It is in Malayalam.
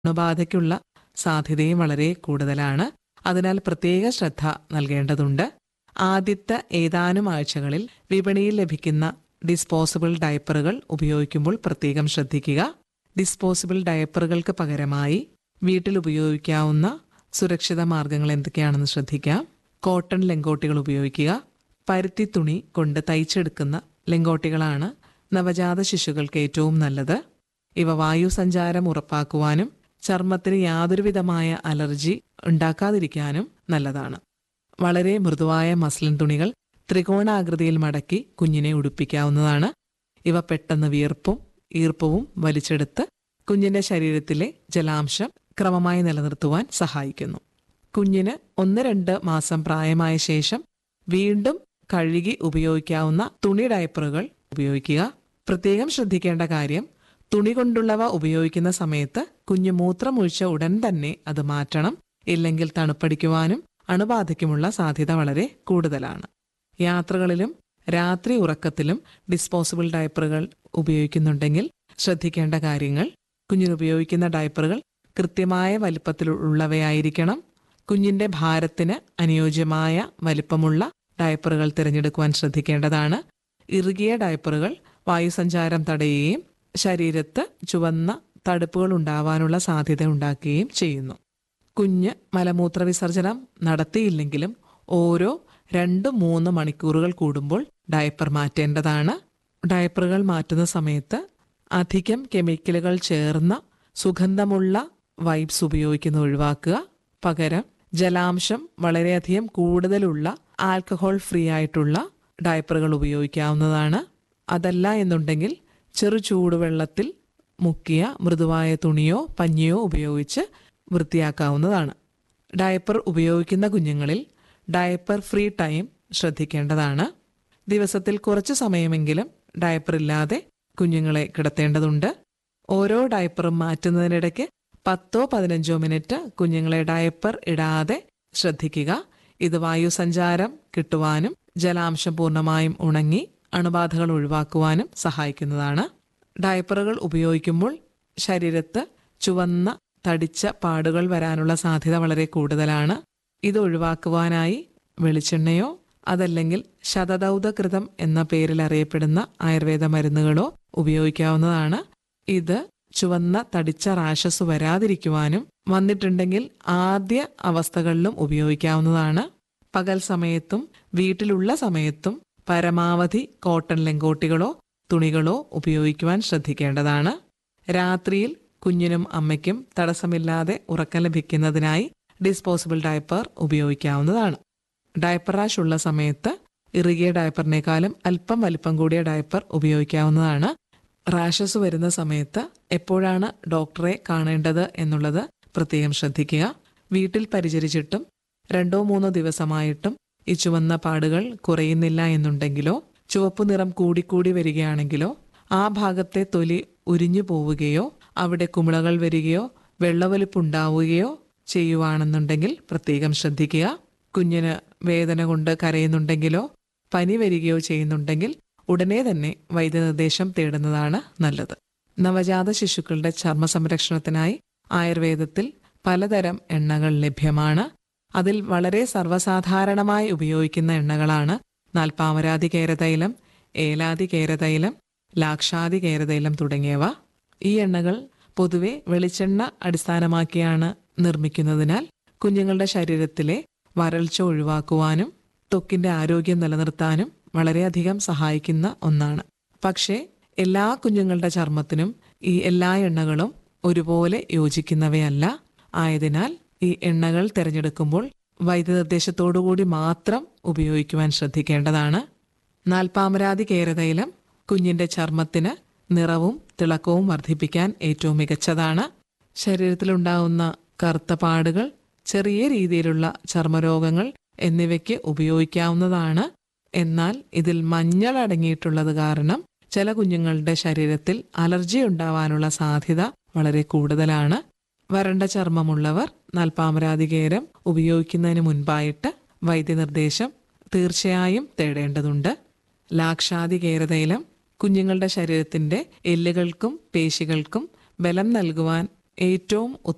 അണുബാധയ്ക്കുള്ള സാധ്യതയും വളരെ കൂടുതലാണ് അതിനാൽ പ്രത്യേക ശ്രദ്ധ നൽകേണ്ടതുണ്ട് ആദ്യത്തെ ഏതാനും ആഴ്ചകളിൽ വിപണിയിൽ ലഭിക്കുന്ന ഡിസ്പോസിബിൾ ഡയപ്പറുകൾ ഉപയോഗിക്കുമ്പോൾ പ്രത്യേകം ശ്രദ്ധിക്കുക ഡിസ്പോസിബിൾ ഡയപ്പറുകൾക്ക് പകരമായി വീട്ടിൽ ഉപയോഗിക്കാവുന്ന സുരക്ഷിത മാർഗങ്ങൾ എന്തൊക്കെയാണെന്ന് ശ്രദ്ധിക്കാം കോട്ടൺ ലെങ്കോട്ടികൾ ഉപയോഗിക്കുക പരുത്തി തുണി കൊണ്ട് തയ്ച്ചെടുക്കുന്ന ലെങ്കോട്ടികളാണ് നവജാത ശിശുക്കൾക്ക് ഏറ്റവും നല്ലത് ഇവ വായു സഞ്ചാരം ഉറപ്പാക്കുവാനും ചർമ്മത്തിന് യാതൊരുവിധമായ അലർജി ഉണ്ടാക്കാതിരിക്കാനും നല്ലതാണ് വളരെ മൃദുവായ മസ്ലിൻ തുണികൾ ത്രികോണാകൃതിയിൽ മടക്കി കുഞ്ഞിനെ ഉടുപ്പിക്കാവുന്നതാണ് ഇവ പെട്ടെന്ന് വിയർപ്പും ഈർപ്പവും വലിച്ചെടുത്ത് കുഞ്ഞിന്റെ ശരീരത്തിലെ ജലാംശം ക്രമമായി നിലനിർത്തുവാൻ സഹായിക്കുന്നു കുഞ്ഞിന് ഒന്ന് രണ്ട് മാസം പ്രായമായ ശേഷം വീണ്ടും കഴുകി ഉപയോഗിക്കാവുന്ന തുണി ഡയപ്പറുകൾ ഉപയോഗിക്കുക പ്രത്യേകം ശ്രദ്ധിക്കേണ്ട കാര്യം തുണി കൊണ്ടുള്ളവ ഉപയോഗിക്കുന്ന സമയത്ത് കുഞ്ഞ് മൂത്രമൊഴിച്ച ഉടൻ തന്നെ അത് മാറ്റണം ഇല്ലെങ്കിൽ തണുപ്പടിക്കുവാനും അണുബാധയ്ക്കുമുള്ള സാധ്യത വളരെ കൂടുതലാണ് യാത്രകളിലും രാത്രി ഉറക്കത്തിലും ഡിസ്പോസിബിൾ ഡയപ്പറുകൾ ഉപയോഗിക്കുന്നുണ്ടെങ്കിൽ ശ്രദ്ധിക്കേണ്ട കാര്യങ്ങൾ കുഞ്ഞിന് ഉപയോഗിക്കുന്ന ഡയപ്പറുകൾ കൃത്യമായ വലിപ്പത്തിലുള്ളവയായിരിക്കണം കുഞ്ഞിന്റെ ഭാരത്തിന് അനുയോജ്യമായ വലിപ്പമുള്ള ഡയപ്പറുകൾ തിരഞ്ഞെടുക്കുവാൻ ശ്രദ്ധിക്കേണ്ടതാണ് ഇറുകിയ ഡയപ്പറുകൾ വായുസഞ്ചാരം തടയുകയും ശരീരത്ത് ചുവന്ന തടുപ്പുകൾ ഉണ്ടാവാനുള്ള സാധ്യത ഉണ്ടാക്കുകയും ചെയ്യുന്നു കുഞ്ഞ് മലമൂത്ര വിസർജനം നടത്തിയില്ലെങ്കിലും ഓരോ രണ്ട് മൂന്ന് മണിക്കൂറുകൾ കൂടുമ്പോൾ ഡയപ്പർ മാറ്റേണ്ടതാണ് ഡയപ്പറുകൾ മാറ്റുന്ന സമയത്ത് അധികം കെമിക്കലുകൾ ചേർന്ന സുഗന്ധമുള്ള വൈബ്സ് ഉപയോഗിക്കുന്നത് ഒഴിവാക്കുക പകരം ജലാംശം വളരെയധികം കൂടുതലുള്ള ആൽക്കഹോൾ ഫ്രീ ആയിട്ടുള്ള ഡയപ്പറുകൾ ഉപയോഗിക്കാവുന്നതാണ് അതല്ല എന്നുണ്ടെങ്കിൽ ചെറു ചൂടുവെള്ളത്തിൽ മുക്കിയ മൃദുവായ തുണിയോ പഞ്ഞിയോ ഉപയോഗിച്ച് വൃത്തിയാക്കാവുന്നതാണ് ഡയപ്പർ ഉപയോഗിക്കുന്ന കുഞ്ഞുങ്ങളിൽ ഡയപ്പർ ഫ്രീ ടൈം ശ്രദ്ധിക്കേണ്ടതാണ് ദിവസത്തിൽ കുറച്ച് സമയമെങ്കിലും ഡയപ്പർ ഇല്ലാതെ കുഞ്ഞുങ്ങളെ കിടത്തേണ്ടതുണ്ട് ഓരോ ഡയപ്പറും മാറ്റുന്നതിനിടയ്ക്ക് പത്തോ പതിനഞ്ചോ മിനിറ്റ് കുഞ്ഞുങ്ങളെ ഡയപ്പർ ഇടാതെ ശ്രദ്ധിക്കുക ഇത് വായുസഞ്ചാരം കിട്ടുവാനും ജലാംശം പൂർണ്ണമായും ഉണങ്ങി അണുബാധകൾ ഒഴിവാക്കുവാനും സഹായിക്കുന്നതാണ് ഡയപ്പറുകൾ ഉപയോഗിക്കുമ്പോൾ ശരീരത്ത് ചുവന്ന തടിച്ച പാടുകൾ വരാനുള്ള സാധ്യത വളരെ കൂടുതലാണ് ഇത് ഒഴിവാക്കുവാനായി വെളിച്ചെണ്ണയോ അതല്ലെങ്കിൽ ശതദൗതകൃതം എന്ന പേരിൽ അറിയപ്പെടുന്ന ആയുർവേദ മരുന്നുകളോ ഉപയോഗിക്കാവുന്നതാണ് ഇത് ചുവന്ന തടിച്ച റാഷസ് വരാതിരിക്കുവാനും വന്നിട്ടുണ്ടെങ്കിൽ ആദ്യ അവസ്ഥകളിലും ഉപയോഗിക്കാവുന്നതാണ് പകൽ സമയത്തും വീട്ടിലുള്ള സമയത്തും പരമാവധി കോട്ടൺ ലെങ്കോട്ടികളോ തുണികളോ ഉപയോഗിക്കുവാൻ ശ്രദ്ധിക്കേണ്ടതാണ് രാത്രിയിൽ കുഞ്ഞിനും അമ്മയ്ക്കും തടസ്സമില്ലാതെ ഉറക്കം ലഭിക്കുന്നതിനായി ഡിസ്പോസിബിൾ ഡയപ്പർ ഉപയോഗിക്കാവുന്നതാണ് ഡയപ്പർ റാഷ് ഉള്ള സമയത്ത് ഇറുകിയ ഡയപ്പറിനേക്കാളും അല്പം വലിപ്പം കൂടിയ ഡയപ്പർ ഉപയോഗിക്കാവുന്നതാണ് റാഷസ് വരുന്ന സമയത്ത് എപ്പോഴാണ് ഡോക്ടറെ കാണേണ്ടത് എന്നുള്ളത് പ്രത്യേകം ശ്രദ്ധിക്കുക വീട്ടിൽ പരിചരിച്ചിട്ടും രണ്ടോ മൂന്നോ ദിവസമായിട്ടും ഈ ചുവന്ന പാടുകൾ കുറയുന്നില്ല എന്നുണ്ടെങ്കിലോ ചുവപ്പ് നിറം കൂടിക്കൂടി വരികയാണെങ്കിലോ ആ ഭാഗത്തെ തൊലി ഉരിഞ്ഞു പോവുകയോ അവിടെ കുമിളകൾ വരികയോ വെള്ളവലിപ്പുണ്ടാവുകയോ ചെയ്യുവാണെന്നുണ്ടെങ്കിൽ പ്രത്യേകം ശ്രദ്ധിക്കുക കുഞ്ഞിന് വേദന കൊണ്ട് കരയുന്നുണ്ടെങ്കിലോ പനി വരികയോ ചെയ്യുന്നുണ്ടെങ്കിൽ ഉടനെ തന്നെ വൈദ്യനിർദ്ദേശം തേടുന്നതാണ് നല്ലത് നവജാത ശിശുക്കളുടെ ചർമ്മ സംരക്ഷണത്തിനായി ആയുർവേദത്തിൽ പലതരം എണ്ണകൾ ലഭ്യമാണ് അതിൽ വളരെ സർവ്വസാധാരണമായി ഉപയോഗിക്കുന്ന എണ്ണകളാണ് നാൽപ്പാമരാതി കേരതൈലം ഏലാതി കേരതൈലം ലാക്ഷാതി കേരതൈലം തുടങ്ങിയവ ഈ എണ്ണകൾ പൊതുവെ വെളിച്ചെണ്ണ അടിസ്ഥാനമാക്കിയാണ് നിർമ്മിക്കുന്നതിനാൽ കുഞ്ഞുങ്ങളുടെ ശരീരത്തിലെ വരൾച്ച ഒഴിവാക്കുവാനും ത്വക്കിന്റെ ആരോഗ്യം നിലനിർത്താനും വളരെയധികം സഹായിക്കുന്ന ഒന്നാണ് പക്ഷേ എല്ലാ കുഞ്ഞുങ്ങളുടെ ചർമ്മത്തിനും ഈ എല്ലാ എണ്ണകളും ഒരുപോലെ യോജിക്കുന്നവയല്ല ആയതിനാൽ ഈ എണ്ണകൾ തിരഞ്ഞെടുക്കുമ്പോൾ വൈദ്യനിർദ്ദേശത്തോടുകൂടി മാത്രം ഉപയോഗിക്കുവാൻ ശ്രദ്ധിക്കേണ്ടതാണ് നാൽപ്പാമരാതി കേരതൈലം കുഞ്ഞിന്റെ ചർമ്മത്തിന് നിറവും തിളക്കവും വർദ്ധിപ്പിക്കാൻ ഏറ്റവും മികച്ചതാണ് ശരീരത്തിലുണ്ടാകുന്ന കറുത്ത പാടുകൾ ചെറിയ രീതിയിലുള്ള ചർമ്മരോഗങ്ങൾ എന്നിവയ്ക്ക് ഉപയോഗിക്കാവുന്നതാണ് എന്നാൽ ഇതിൽ മഞ്ഞൾ അടങ്ങിയിട്ടുള്ളത് കാരണം ചില കുഞ്ഞുങ്ങളുടെ ശരീരത്തിൽ അലർജി ഉണ്ടാവാനുള്ള സാധ്യത വളരെ കൂടുതലാണ് വരണ്ട ചർമ്മമുള്ളവർ നാൽപ്പാമരാതികേരം ഉപയോഗിക്കുന്നതിന് മുൻപായിട്ട് വൈദ്യനിർദ്ദേശം തീർച്ചയായും തേടേണ്ടതുണ്ട് ലാക്ഷാതി കേരതൈലം കുഞ്ഞുങ്ങളുടെ ശരീരത്തിന്റെ എല്ലുകൾക്കും പേശികൾക്കും ബലം നൽകുവാൻ ഏറ്റവും